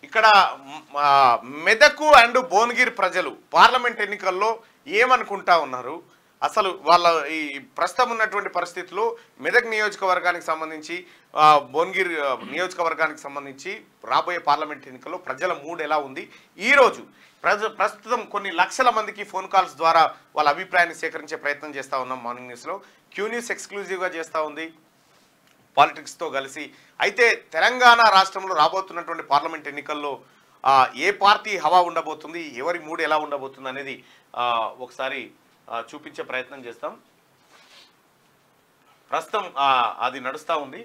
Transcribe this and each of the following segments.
ఇక్కడ మ్, ఆ, మెదకు అండ్ భువనగిరి ప్రజలు పార్లమెంట్ ఎన్నికల్లో ఏమనుకుంటా ఉన్నారు అసలు వాళ్ళ ఈ ప్రస్తుతం ఉన్నటువంటి పరిస్థితుల్లో మెదక్ నియోజకవర్గానికి సంబంధించి ఆ, భువనగిరి ఆ, నియోజకవర్గానికి సంబంధించి రాబోయే పార్లమెంట్ ఎన్నికల్లో ప్రజల మూడ్ ఎలా ఉంది ఈ రోజు ప్రజ ప్రస్తుతం కొన్ని లక్షల మందికి ఫోన్ కాల్స్ ద్వారా వాళ్ళ అభిప్రాయాన్ని సేకరించే ప్రయత్నం చేస్తా ఉన్నాం మార్నింగ్ న్యూస్లో క్యూ న్యూస్ ఎక్స్క్లూజివ్గా చేస్తూ ఉంది పాలిటిక్స్తో కలిసి అయితే తెలంగాణ రాష్ట్రంలో రాబోతున్నటువంటి పార్లమెంట్ ఎన్నికల్లో ఆ, ఏ పార్టీ హవా ఉండబోతుంది ఎవరి మూడు ఎలా ఉండబోతుంది అనేది ఆ, ఒకసారి ఆ, చూపించే ప్రయత్నం చేస్తాం ప్రస్తుతం ఆ, అది నడుస్తూ ఉంది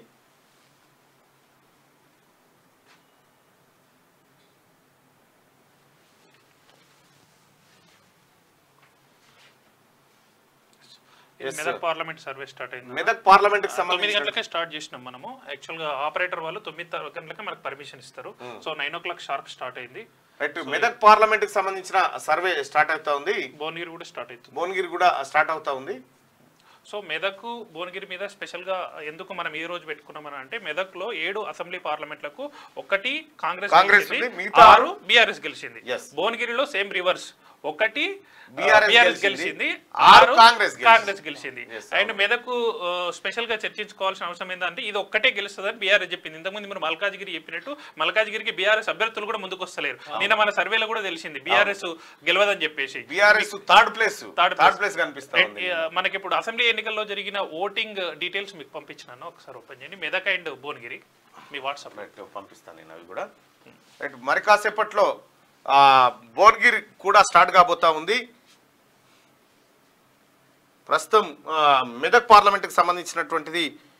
ఇది Yes, Medak sir. Parliament survey start అయింది మెదక్ పార్లమెంట్కి తొమ్మిది సంబంధించి గంటలకే స్టార్ట్ చేసినాం మనము యాక్చువల్ గా ఆపరేటర్ వాళ్ళు తొమ్మిది త- గంటలకే మనకు పర్మిషన్ ఇస్తారు so nine o'clock sharp start అయింది రైట్ మెదక్ పార్లమెంట్కి సంబంధించిన సర్వే స్టార్ట్ అవుతా ఉంది భువనగిరి కూడా స్టార్ట్ అవుతుంది భువనగిరి కూడా స్టార్ట్ అవుతా ఉంది సో మెదక్ భువనగిరి మీద స్పెషల్ గా ఎందుకు మనం ఈ రోజు పెట్టుకున్నామని అంటే మెదక్ లో ఏడు అసెంబ్లీ పార్లమెంట్లకు ఒకటి కాంగ్రెస్ కాంగ్రెస్ గెలిచింది, ఉంది, మిగతా ఆరు బీఆర్ఎస్ గెలిచింది Yes. భువనగిరిలో సేమ్ రివర్స్ ఒకటి BRS బీఆర్ఎస్ గెలిచింది, గెలిచింది ఆరు ఆరు కాంగ్రెస్ గెలిచింది. కాంగ్రెస్ గెలిచింది Yes, అండ్ మెదక్ స్పెషల్ గా చర్చించుకోవాల్సిన అవసరం ఏంటంటే ఇది ఒక్కటే గెలుస్తుందని బీఆర్ఎస్ చెప్పింది ఇంతకుముందు మీరు మల్కాజ్గిరి చెప్పినట్టు మల్కాజ్గిరికి బీఆర్ఎస్ అభ్యర్థులు కూడా ముందుకు వస్తలేరు నిన్న మన సర్వేలో కూడా తెలిసింది బీఆర్ఎస్ గెలవదని చెప్పేసి BRS third place Third third place. Place కనిపిస్తా ఉంది మనకి ఇప్పుడు అసెంబ్లీ ఎన్నికల్లో జరిగిన ఓటింగ్ డీటెయిల్స్ మీకు పంపించినాను ఒకసారి ఓపెన్ చేయండి మెదక్ అండ్ భువనగిరి మీ వాట్సాప్ రైట్ పంపిస్తాను నేను అవి కూడా రైట్ మరి కాసేపట్లో ఆ, భువనగిరి కూడా స్టార్ట్ కాబోతా ఉంది ప్రస్తుతం ఆ, మెదక్ పార్లమెంట్కి సంబంధించినటువంటిది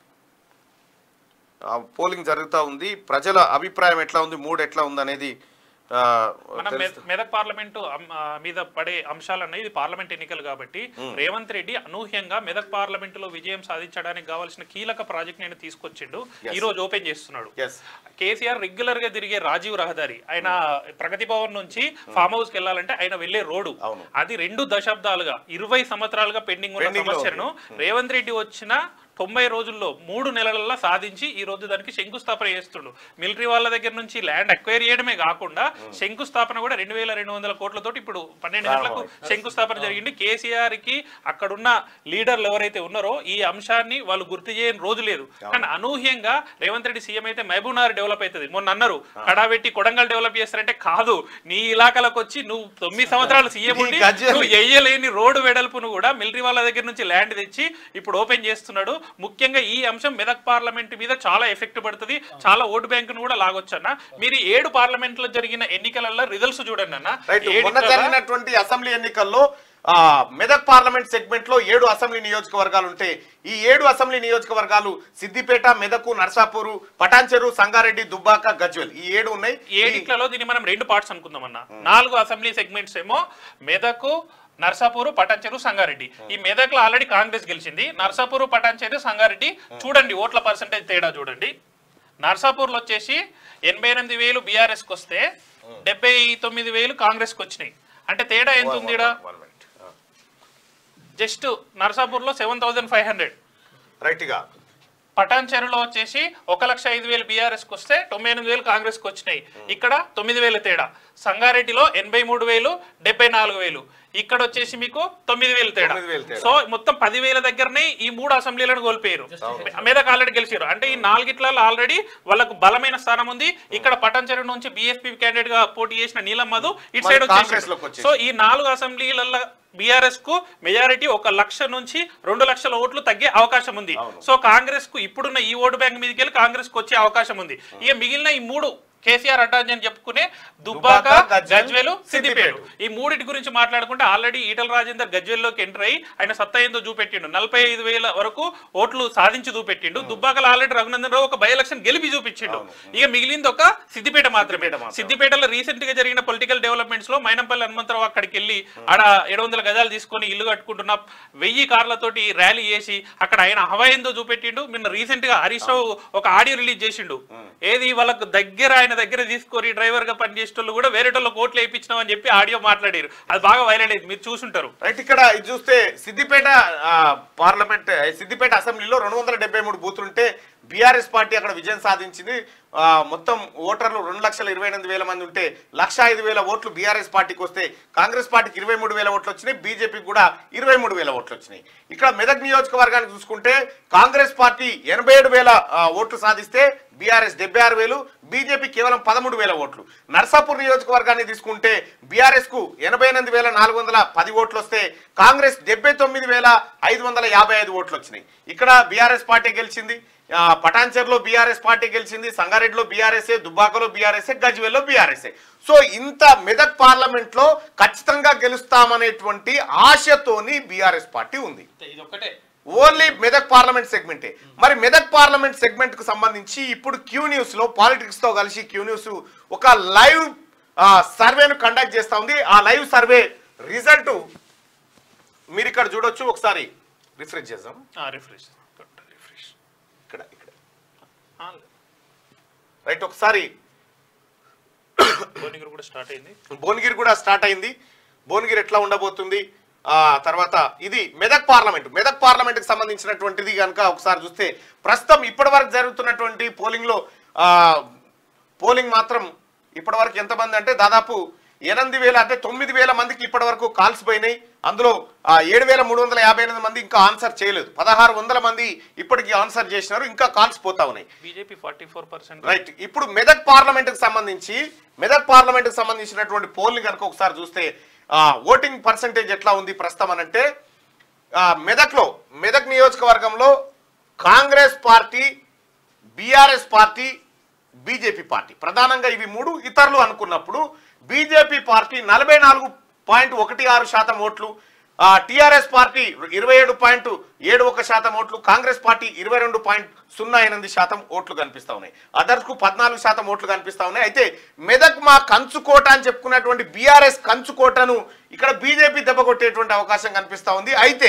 ఆ, పోలింగ్ జరుగుతూ ఉంది ప్రజల అభిప్రాయం ఎట్లా ఉంది మూడ్ ఎట్లా ఉంది అనేది ఆ, మనం మె- తెలుస్తుంది. మెదక్ పార్లమెంటు అం- ఆ, మీద పడే అంశాలు అన్నది ఇది పార్లమెంట్ ఎన్నికలు కాబట్టి రేవంత్ రెడ్డి అనూహ్యంగా మెదక్ పార్లమెంటులో విజయం సాధించడానికి కావాల్సిన కీలక ప్రాజెక్ట్ నేను తీసుకొచ్చిండు ఈ రోజు ఓపెన్ చేస్తున్నాడు Yes. కేసీఆర్ రెగ్యులర్ గా తిరిగే రాజీవ్ రహదారి ఆయన ప్రగతి భవన్ నుంచి ఫామ్ హౌస్ కి వెళ్ళాలంటే ఆయన వెళ్లే రోడ్డు అవును. అది రెండు దశాబ్దాలుగా ఇరవై సంవత్సరాలుగా పెండింగ్ ఉన్న Pending లో సమస్యను రేవంత్ రెడ్డి వచ్చిన తొంభై రోజుల్లో మూడు నెలలలో సాధించి ఈ రోజు దానికి శంకుస్థాపన చేస్తుండు మిలిటరీ వాళ్ళ దగ్గర నుంచి ల్యాండ్ అక్వైర్ చేయడమే కాకుండా శంకుస్థాపన కూడా రెండు వేల రెండు వందల కోట్లతోటి ఇప్పుడు పన్నెండు గంటలకు శంకుస్థాపన జరిగింది కేసీఆర్ కి అక్కడున్న లీడర్లు ఎవరైతే ఉన్నారో ఈ అంశాన్ని వాళ్ళు గుర్తు చేయని రోజు లేదు కానీ అనూహ్యంగా రేవంత్ రెడ్డి సీఎం అయితే మహబూబ్నగర్ డెవలప్ అవుతుంది మొన్న అన్నారు కడాబెట్టి కొడంగల్ డెవలప్ చేస్తారంటే కాదు నీ ఇలాకాలకు వచ్చి నువ్వు తొమ్మిది సంవత్సరాలు సీఎం ఉండి నీ గజ్జెలు. నువ్వు ఎయ్యలేని రోడ్డు వెడల్పును కూడా మిలిటరీ వాళ్ళ దగ్గర నుంచి ల్యాండ్ తెచ్చి ఇప్పుడు ఓపెన్ చేస్తున్నాడు ముఖ్యంగా ఈ అంశం మెదక్ పార్లమెంట్ మీద చాలా ఎఫెక్ట్ పడుతుంది చాలా ఓటు బ్యాంకును కూడా లాగొచ్చన్న మీరు ఈ ఏడు పార్లమెంట్ లో జరిగిన ఎన్నికలలో రిజల్ట్స్ చూడండి అన్న రైట్ మొన్న ఏడిట్లలో- జరిగినటువంటి అసెంబ్లీ ఎన్నికల్లో ఆ, మెదక్ పార్లమెంట్ సెగ్మెంట్ లో ఏడు అసెంబ్లీ నియోజకవర్గాలు ఉంటే ఈ ఏడు అసెంబ్లీ నియోజకవర్గాలు సిద్దిపేట మెదకు నర్సాపూరు పటాన్చెరు సంగారెడ్డి దుబ్బాక గజ్వెల్ ఈ ఏడు ఉన్నాయి ఏడిట్లలో దీన్ని మనం రెండు పార్ట్స్ అనుకుందాం అన్న నాలుగు అసెంబ్లీ సెగ్మెంట్స్ ఏమో మెదకు నర్సాపూరు పటాన్చెరు సంగారెడ్డి ఈ మెదక్లో ఆల్రెడీ కాంగ్రెస్ గెలిచింది నర్సాపూరు పటాన్చెరు సంగారెడ్డి చూడండి ఓట్ల పర్సంటేజ్ తేడా చూడండి నర్సాపూర్లో వచ్చేసి ఎనభై ఎనిమిది వేలు బీఆర్ఎస్కి వస్తే డెబ్బై తొమ్మిది వేలు కాంగ్రెస్కి వచ్చినాయి అంటే తేడా ఎంత ఉంది ఈడ? One minute. ఆ. జస్ట్ నర్సాపూర్లో seven thousand five hundred right గా పటాన్ చెరువులో వచ్చేసి ఒక లక్ష ఐదు వేలు బీఆర్ఎస్కి వస్తే తొంభై ఎనిమిది వేలు కాంగ్రెస్కి వచ్చినాయి ఇక్కడ తొమ్మిది వేల తేడా సంగారెడ్డిలో ఎనభై మూడు వేలు డెబ్బై నాలుగు వేలు ఇక్కడ వచ్చేసి మీకు తొమ్మిది వేలు తేడా తొమ్మిది వేలు తేడా. సో మొత్తం పదివేల దగ్గరనే ఈ మూడు అసెంబ్లీలను కోల్పోయారు మీదకి ఆల్రెడీ గెలిచారు అంటే ఈ నాలుగిట్లలో ఆల్రెడీ వాళ్ళకు బలమైన స్థానం ఉంది ఇక్కడ పటాన్ చెరువు నుంచి బీఎస్పీ క్యాండిడేట్ గా పోటీ చేసిన నీలం మధు ఇటు మరి సైడ్ కాంగ్రెస్ లోకి వచ్చేసి వచ్చేసి. సో ఈ నాలుగు అసెంబ్లీలలో బీఆర్ఎస్ కు మెజారిటీ ఒక లక్ష నుంచి రెండు లక్షల ఓట్లు తగ్గే అవకాశం ఉంది సో కాంగ్రెస్ కు ఇప్పుడున్న ఈ ఓటు బ్యాంక్ మీదకి వెళ్ళి కాంగ్రెస్ కు వచ్చే అవకాశం ఉంది ఇక మిగిలిన ఈ మూడు కేసీఆర్ అటాచ్ అని చెప్పుకునే దుబ్బాక దుబ్బాక, గజ్వేల్, గజ్వేలు సిద్దిపేట సిద్దిపేట. ఈ మూడింటి గురించి మాట్లాడుకుంటే ఆల్రెడీ ఈటల రాజేందర్ గజ్వేల్లోకి ఎంటర్ అయ్యి ఆయన సత్తా ఏందో చూపెట్టిండు నలభై ఐదు వేల వరకు ఓట్లు సాధించి చూపెట్టిండు దుబ్బాకలో ఆల్రెడీ రఘునందన్ రావు ఒక బై ఎలక్షన్ గెలిపి చూపించిండు ఇక మిగిలింది ఒక సిద్దిపేట మాత్రమే సిద్దిపేటలో రీసెంట్ గా జరిగిన పొలిటికల్ డెవలప్మెంట్స్ లో మైనంపల్లి హనుమంతరావు అక్కడికి వెళ్ళి ఆడ ఏడు వందల గజాలు తీసుకొని ఇల్లు కట్టుకుంటున్న వెయ్యి కార్లతోటి ర్యాలీ చేసి అక్కడ ఆయన హవా ఏందో చూపెట్టిండు నిన్న రీసెంట్ గా హరీష్ రావు ఒక ఆడియో రిలీజ్ చేసిండు ఏది వాళ్ళకు దగ్గర ఆయన దగ్గర తీసుకొని డ్రైవర్ గా పనిచేసేటోళ్ళు కూడా వేరే వాళ్ళకి ఓట్లు వేయించినాం అని చెప్పి ఆడియో మాట్లాడారు అది బాగా వైరల్ అయింది మీరు చూసుంటారు రైట్ ఇక్కడ ఇది చూస్తే సిద్దిపేట ఆ, పార్లమెంట్ ఆ, సిద్దిపేట అసెంబ్లీలో రెండు వందల డెబ్బై మూడు బూతులుంటే బీఆర్ఎస్ పార్టీ అక్కడ విజయం సాధించింది ఆ, మొత్తం ఓటర్లు రెండు లక్షల ఇరవై ఎనిమిది వేల మంది ఉంటే లక్ష ఐదు వేల ఓట్లు బీఆర్ఎస్ పార్టీకి వస్తే కాంగ్రెస్ పార్టీకి ఇరవై మూడు వేల ఓట్లు వచ్చినాయి బీజేపీకి కూడా ఇరవై మూడు వేల ఓట్లు వచ్చినాయి ఇక్కడ మెదక్ నియోజకవర్గానికి చూసుకుంటే కాంగ్రెస్ పార్టీ ఎనభై ఏడు వేల ఆ, ఓట్లు సాధిస్తే బీఆర్ఎస్ డెబ్బై ఆరు వేలు బీజేపీ కేవలం పదమూడు వేల ఓట్లు నర్సాపూర్ నియోజకవర్గాన్ని తీసుకుంటే బీఆర్ఎస్ కు ఎనభై ఎనిమిది వేల నాలుగు వందల పది ఓట్లు వస్తే కాంగ్రెస్ డెబ్బై తొమ్మిది వేల ఐదు వందల యాభై ఐదు ఓట్లు వచ్చినాయి ఇక్కడ బీఆర్ఎస్ పార్టీ గెలిచింది ఆ, పటాన్చెర్లో బీఆర్ఎస్ పార్టీ గెలిచింది సంగారెడ్డిలో బీఆర్ఎస్ఏ దుబ్బాకలో బీఆర్ఎస్ఏ గజ్వేల్లో బీఆర్ఎస్ఏ సో ఇంత మెదక్ పార్లమెంట్ లో ఖచ్చితంగా గెలుస్తామనేటువంటి ఆశతోని బీఆర్ఎస్ పార్టీ ఉంది ఇది ఒక్కటే ఓన్లీ మెదక్ పార్లమెంట్ సెగ్మెంటే మరి మెదక్ పార్లమెంట్ సెగ్మెంట్ కు సంబంధించి ఇప్పుడు క్యూ న్యూస్ లో పాలిటిక్స్ తో కలిసి క్యూ న్యూస్ ఒక లైవ్ సర్వేను కండక్ట్ చేస్తా ఉంది ఆ లైవ్ సర్వే రిజల్ట్ మీరు ఇక్కడ చూడొచ్చు ఒకసారి రిఫ్రెష్ చేద్దాం రిఫ్రెష్ రిఫ్రెష్ ఇక్కడ ఇక్కడ రైట్ ఒకసారి భువనగిరి కూడా స్టార్ట్ అయింది భువనగిరి కూడా స్టార్ట్ అయింది భువనగిరి ఎట్లా ఉండబోతుంది ఆ తర్వాత ఇది మెదక్ పార్లమెంట్ మెదక్ పార్లమెంట్ కి సంబంధించినటువంటిది కనుక ఒకసారి చూస్తే ప్రస్తుతం ఇప్పటి వరకు జరుగుతున్నటువంటి పోలింగ్ లో ఆ, పోలింగ్ మాత్రం ఇప్పటి వరకు ఎంతమంది అంటే దాదాపు ఎనిమిది వేల అంటే తొమ్మిది వేల మందికి ఇప్పటి వరకు కాల్స్ పోయినాయి అందులో ఏడు వేల మూడు వందల యాభై ఎనిమిది మంది ఇంకా ఆన్సర్ చేయలేదు పదహారు వందల మంది ఇప్పటికి ఆన్సర్ చేసినారు ఇంకా కాల్స్ పోతా ఉన్నాయి BJP forty four percent right ఇప్పుడు మెదక్ పార్లమెంట్ కి సంబంధించి మెదక్ పార్లమెంట్ కి సంబంధించినటువంటి పోల్ని కనుక ఒకసారి చూస్తే ఆ, ఓటింగ్ పర్సంటేజ్ ఎట్లా ఉంది ప్రస్తుతం అని అంటే ఆ, మెదక్లో మెదక్ నియోజకవర్గంలో Congress party BRS party BJP party ప్రధానంగా ఇవి మూడు ఇతరులు అనుకున్నప్పుడు బీజేపీ పార్టీ నలభై నాలుగు పాయింట్ ఒకటి ఆరు శాతం ఓట్లు టిఆర్ఎస్ పార్టీ ఇరవై ఏడు పాయింట్ ఏడు ఒక శాతం ఓట్లు కాంగ్రెస్ పార్టీ ఇరవై రెండు పాయింట్ సున్నా ఎనిమిది శాతం ఓట్లు కనిపిస్తా ఉన్నాయి అదర్స్ కు పద్నాలుగు శాతం ఓట్లు కనిపిస్తా ఉన్నాయి అయితే మెదక్ మా కంచుకోట అని చెప్పుకున్నటువంటి బీఆర్ఎస్ కంచుకోటను ఇక్కడ బీజేపీ దెబ్బ కొట్టేటువంటి అవకాశం కనిపిస్తా ఉంది అయితే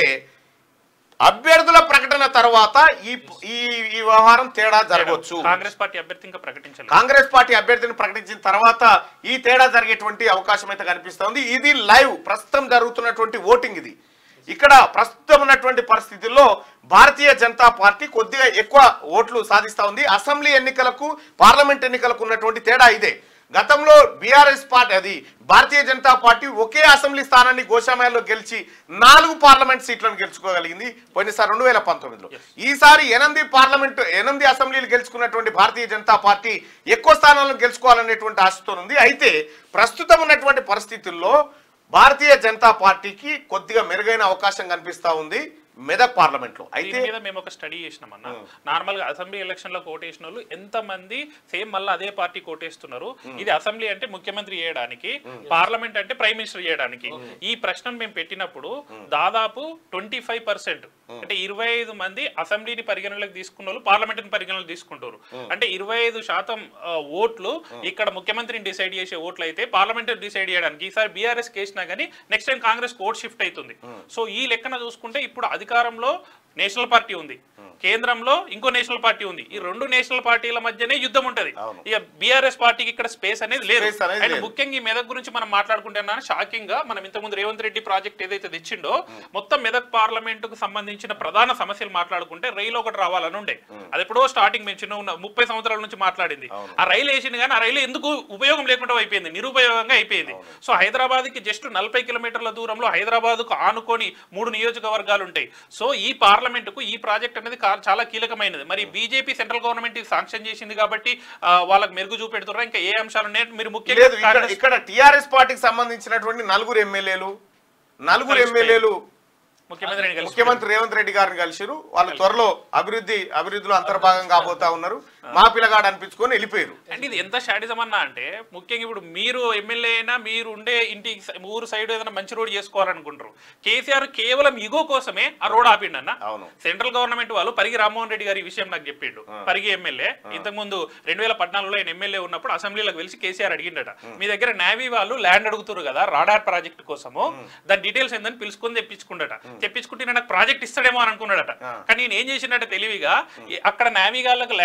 అభ్యర్థుల ప్రకటన తర్వాత ఈ ఈ ఈ వ్యవహారం తేడా జరగవచ్చు కాంగ్రెస్ పార్టీ అభ్యర్థి ఇంకా ప్రకటించలేదు కాంగ్రెస్ పార్టీ అభ్యర్థిని ప్రకటించిన తర్వాత ఈ తేడా జరిగేటువంటి అవకాశం అయితే కనిపిస్తోంది ఇది లైవ్ ప్రస్తుతం జరుగుతున్నటువంటి ఓటింగ్ ఇది ఇక్కడ ప్రస్తుతం ఉన్నటువంటి పరిస్థితుల్లో భారతీయ జనతా పార్టీ కొద్దిగా ఎక్కువ ఓట్లు సాధిస్తా ఉంది అసెంబ్లీ ఎన్నికలకు పార్లమెంట్ ఎన్నికలకు ఉన్నటువంటి తేడా ఇదే గతంలో బీఆర్ఎస్ పార్టీ అది భారతీయ జనతా పార్టీ ఒకే అసెంబ్లీ స్థానాన్ని గోషామయాల్లో గెలిచి నాలుగు పార్లమెంట్ సీట్లను గెలుచుకోగలిగింది పోయినసారి రెండు వేల పంతొమ్మిదిలో ఈసారి ఎనిమిది పార్లమెంట్ ఎనిమిది అసెంబ్లీలు గెలుచుకున్నటువంటి భారతీయ జనతా పార్టీ ఎక్కువ స్థానాలను గెలుచుకోవాలనేటువంటి ఆశతో ఉంది అయితే ప్రస్తుతం ఉన్నటువంటి పరిస్థితుల్లో భారతీయ జనతా పార్టీకి కొద్దిగా మెరుగైన అవకాశం కనిపిస్తా ఉంది మెదక్ పార్లమెంట్ లో అయితే దీని మీద మేము ఒక స్టడీ చేసినాం అన్న నార్మల్ గా అసెంబ్లీ ఎలక్షన్ లో కోటేసిన వాళ్ళు ఎంత మంది సేమ్ మళ్ళీ అదే పార్టీ కోటేస్తున్నారు ఇది అసెంబ్లీ అంటే ముఖ్యమంత్రి చేయడానికి పార్లమెంట్ అంటే ప్రైమ్ మినిస్టర్ చేయడానికి ఈ ప్రశ్నను మేము పెట్టినప్పుడు దాదాపు ట్వంటీ ఫైవ్ పర్సెంట్ అంటే ఇరవై ఐదు మంది అసెంబ్లీని పరిగణలోకి తీసుకున్న వాళ్ళు పార్లమెంట్ పరిగణలోకి తీసుకుంటారు అంటే ఇరవై ఐదు శాతం ఆ, ఓట్లు ఇక్కడ ముఖ్యమంత్రిని డిసైడ్ చేసే ఓట్లు అయితే పార్లమెంట్ డిసైడ్ చేయడానికి ఈసారి బీఆర్ఎస్ కేసినా కానీ next time Congress court shift అవుతుంది సో ఈ లెక్కన చూసుకుంటే ఇప్పుడు అధికారంలో నేషనల్ పార్టీ ఉంది కేంద్రంలో ఇంకో నేషనల్ పార్టీ ఉంది ఈ రెండు నేషనల్ పార్టీల మధ్యనే యుద్ధం ఉంటది అవును. ఇక బీఆర్ఎస్ పార్టీకి ఇక్కడ స్పేస్ అనేది లేదు Space అనేది అండ్ లేదు. ముఖ్యంగా ఈ మెదక్ గురించి మనం మాట్లాడుకుంటున్నా షాకింగ్ గా మనం ఇంతకుముందు రేవంత్ రెడ్డి ప్రాజెక్ట్ ఏదైతే తెచ్చిండో మొత్తం మెదక్ పార్లమెంట్ కు సంబంధించిన ప్రధాన సమస్యలు మాట్లాడుకుంటే రైలు ఒకటి రావాలని ఉండే అది ఎప్పుడో స్టార్టింగ్ మేము చిన్న ఉన్న ముప్పై సంవత్సరాల నుంచి మాట్లాడింది ఆ రైలు వేసింది కానీ ఆ రైలు ఎందుకు ఉపయోగం లేకుండా అయిపోయింది నిరుపయోగంగా అయిపోయింది సో హైదరాబాద్ కి జస్ట్ నలభై కిలోమీటర్ల దూరంలో హైదరాబాద్ కు ఆనుకొని మూడు నియోజకవర్గాలు ఉంటాయి సో ఈ పార్లమెంట్ కు ఈ ప్రాజెక్ట్ అనేది కా- చాలా కీలకమైనది మరి బీజేపీ సెంట్రల్ గవర్నమెంట్ ఇది శాంక్షన్ చేసింది కాబట్టి ఆ, వాళ్ళకి మెరుగు చూపెడుతున్నారు ఇంకా ఏ అంశాలు ఉన్నాయి మీరు లేదు ముఖ్యంగా ఇక్కడ కాంగ్రెస్- ఇక్కడ టిఆర్ఎస్ పార్టీకి సంబంధించినటువంటి నలుగురు ఎమ్మెల్యేలు నలుగురు ఎమ్మెల్యేలు ముఖ్యమంత్రిని కలిసి ముఖ్యమంత్రి రేవంత్ రెడ్డి గారిని కలిసిరు వాళ్ళు త్వరలో అభివృద్ధి అభివృద్ధిలో అంతర్భాగం కాబోతా ఉన్నారు మా పిల్లగాడు అనిపించుకొని వెళ్ళిపోయారు అంటే ఇది ఎంత షాడిజం అన్నా అంటే ముఖ్యంగా ఇప్పుడు మీరు ఎమ్మెల్యే అయినా మీరు ఉండే ఇంటి స- ఊరు సైడ్ ఏదైనా మంచి రోడ్ చేసుకోవాలనుకుంటారు కేసీఆర్ కేవలం ఇగో కోసమే ఆ రోడ్ ఆపిండు అన్న అవును సెంట్రల్ గవర్నమెంట్ వాళ్ళు పరిగి రామ్మోహన్ రెడ్డి గారి ఈ విషయం నాకు చెప్పిండు పరిగి ఎమ్మెల్యే ఇంతకు ముందు రెండు వేల పద్నాలుగులో ఆయన ఎమ్మెల్యే ఉన్నప్పుడు అసెంబ్లీలోకి వెలిసి కేసీఆర్ అడిగిండట మీ దగ్గర నేవీ వాళ్ళు ల్యాండ్ అడుగుతారు కదా రాడార్ ప్రాజెక్ట్ కోసము దాని డీటెయిల్స్ ఏందని పిలుచుకొని తెప్పించుకుండట తెప్పించుకుంటే నాకు ప్రాజెక్ట్ ఇస్తాడేమో అని అనుకున్నాడట కానీ నేను ఏం చేసిండట తెలివిగా ఈ- అక్కడ నేవీ వాళ్ళకి ల్యాండ్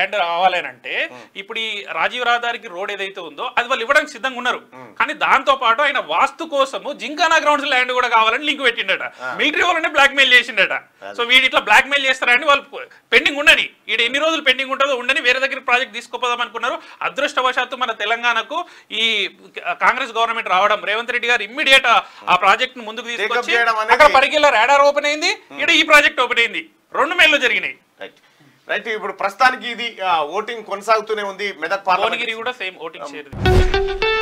కావాలి అని అంటే ఇప్పుడు ఈ రాజీవ్ రహదారికి రోడ్ ఏదైతే ఉందో అది వాళ్ళు ఇవ్వడానికి సిద్ధంగా ఉన్నారు కానీ దాంతో పాటు ఆయన వాస్తు కోసము జింకానా గ్రౌండ్స్ ల్యాండ్ కూడా కావాలని లింక్ పెట్టిండట మిలిటరీ వాళ్ళనే బ్లాక్ మెయిల్ చేసిండట సో వీడు ఇట్లా బ్లాక్ మెయిల్ చేస్తారని వాళ్ళు పెండింగ్ ఉండని ఈడ ఎన్ని రోజులు పెండింగ్ ఉంటుందో ఉండని వేరే దగ్గర ప్రాజెక్ట్ తీసుకుపోదాం అనుకున్నారు అదృష్టవశాత్తు మన తెలంగాణకు ఈ కాంగ్రెస్ గవర్నమెంట్ రావడం రేవంత్ రెడ్డి గారు ఇమ్మీడియట్ ఆ ప్రాజెక్ట్ ను ముందుకు తీసుకొచ్చి చేయడం అనేది- అక్కడ పరిగిల రాడార్ ఓపెన్ అయింది ఇక్కడ ఈ ప్రాజెక్ట్ ఓపెన్ అయింది రెండు మేళ్ళు జరిగినాయి రైట్ రైట్ ఇప్పుడు ప్రస్తుతానికి ఇది ఆ, ఓటింగ్ కొనసాగుతూనే ఉంది మెదక్ పార్లమెంట్ భువనగిరి కూడా సేమ్ ఓటింగ్ షేర్